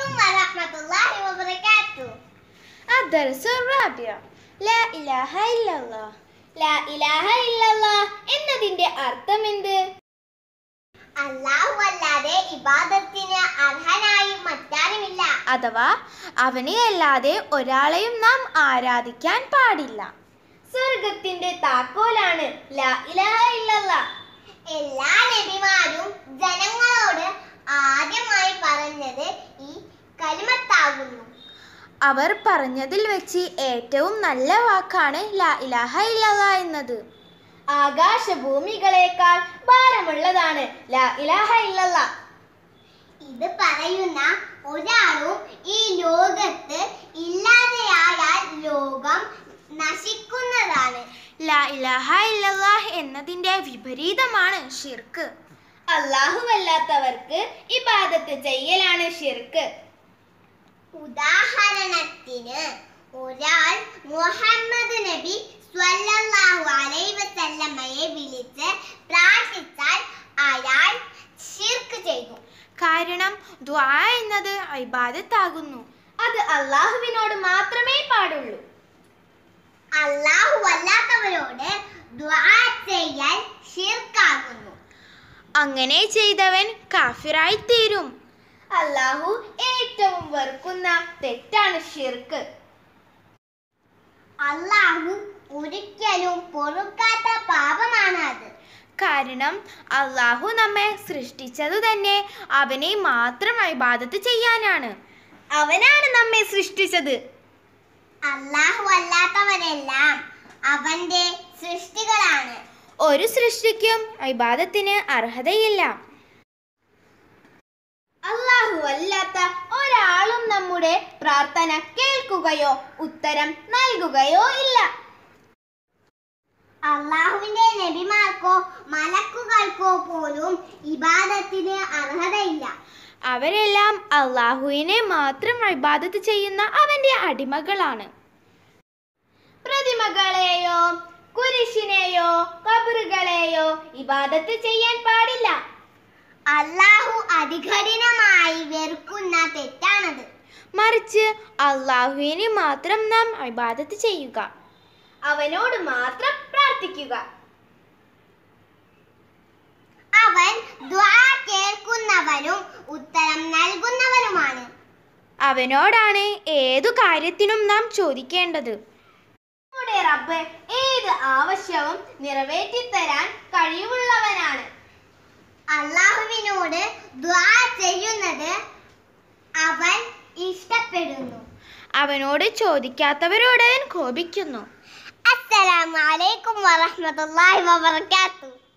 عليكم ورحمة الله وبركاته الدرس الرابع لا إله إلا الله لا إله إلا الله എന്നതിന്റെ അർത്ഥം എന്ത് അല്ലാഹു അല്ലാതെ ഇബാദത്തിന് അർഹനായി മറ്റാരുമില്ല അഥവാ അവനെ അല്ലാതെ ഒരാളെയും നാം ആരാധിക്കാൻ പാടില്ല സ്വർഗത്തിന്റെ താക്കോലാണ് ലാ ഇലാഹ ഇല്ലല്ലാ എല്ലാ നബിമാരും ജനങ്ങളോട് ആദ്യമായി പറഞ്ഞത് ഈ കലിമത്താകുന്നു അവർ പറഞ്ഞതിൽ വെച്ച് ഏറ്റവും നല്ല വാക്കാണ് ലാ ഇലാഹ ഇല്ലല്ലാ എന്നത് ആകാശഭൂമികളെക്കാൾ ഭാരമുള്ളതാണ് ലാ ഇലാഹ ഇല്ലല്ലാ ഇത് പറയുന്ന ഒരാളും ഈ ലോകത്ത് ഇല്ലാതെയായാൽ ലോകം നശിക്കുന്നതാണ് ലാ ഇലാഹ ഇല്ലല്ലാ എന്നതിന്റെ വിപരീതമാണ് ഷിർക്ക് അല്ലാഹുവല്ലാത്തവർക്ക് ഇബാദത്ത് ചെയ്യലാണ് ഷിർക്ക് ഉദാഹരണത്തിന് ഒരാൾ മുഹമ്മദ് നബി സ്വല്ലല്ലാഹു അലൈഹി വസല്ലമയെ വിളിച്ച് പ്രാർത്ഥിച്ചാൽ അയാൾ ഷിർക്ക് ചെയ്തു കാരണം ദ്വാ എന്നത് ഇബാദത്താകുന്നു അത് അള്ളാഹുവിനോട് മാത്രമേ പാടുള്ളൂ അള്ളാഹു അല്ലാത്തവരോട് ദുആ ചെയ്യാൻ ഷിർക്കാകുന്നു അങ്ങനെ ചെയ്തവൻ കാഫിറായി തീരും അള്ളാഹു ഏറ്റവും വെറുക്കുന്ന തെറ്റാണ് ഷിർക്ക് അള്ളാഹു ഒരിക്കലും പൊറുക്കാത്ത പാപമാണ് അത് കാരണം അള്ളാഹു നമ്മെ സൃഷ്ടിച്ചതു തന്നെ അവനെ മാത്രം ഇബാദത്ത് ചെയ്യാനാണ് അവനാണ് നമ്മെ സൃഷ്ടിച്ചത് അള്ളാഹു അല്ലാത്തവരെല്ലാം അവന്റെ സൃഷ്ടികളാണ് ഒരു സൃഷ്ടിക്കും ഇബാദത്തിന് അർഹതയില്ല അള്ളാഹു അല്ലാത്ത ഒരാളും നമ്മുടെ പ്രാർത്ഥന കേൾക്കുകയോ ഉത്തരം നൽകുകയോ ഇല്ല അള്ളാഹുവിന്റെ നബിമാർക്കോ മലക്കുകൾക്കോ പോലും ഇബാദത്തിന് അർഹതയില്ല അവരെല്ലാം അള്ളാഹുവിനെ മാത്രം ഇബാദത്ത് ചെയ്യുന്ന അവന്റെ അടിമകളാണ് പ്രതിമകളെയോ കുരിശിനെയോ കബറുകളെയോ ഇബാദത്ത് ചെയ്യാൻ പാടില്ല അള്ളാഹു അതികഠിനമായി വെറുക്കുന്ന തെറ്റാണത് മറിച്ച് അള്ളാഹുവിനെ മാത്രം നാം ഇബാദത്ത് ചെയ്യുക അവനോട് മാത്രം പ്രാർത്ഥിക്കുക അവൻ ദ്വാ കേൾക്കുന്നവനും ഉത്തരം നൽകുന്നവനുമാണ് അവനോടാണ് ഏതു കാര്യത്തിനും നാം ചോദിക്കേണ്ടത് നമ്മുടെ റബ്ബ് ഏത് ആവശ്യവും നിറവേറ്റിത്തരാൻ കഴിവുള്ളവനാണ് അള്ളാഹുവിനോട് ദ്വാ ചെയ്യുന്നത് അവൻ ഇഷ്ടപ്പെടുന്നു അവനോട് ചോദിക്കാത്തവരോട് അവൻ കോപിക്കുന്നു അസ്സലാമു അലൈക്കും വറഹ്മത്തുള്ളാഹി വബറകാതുഹു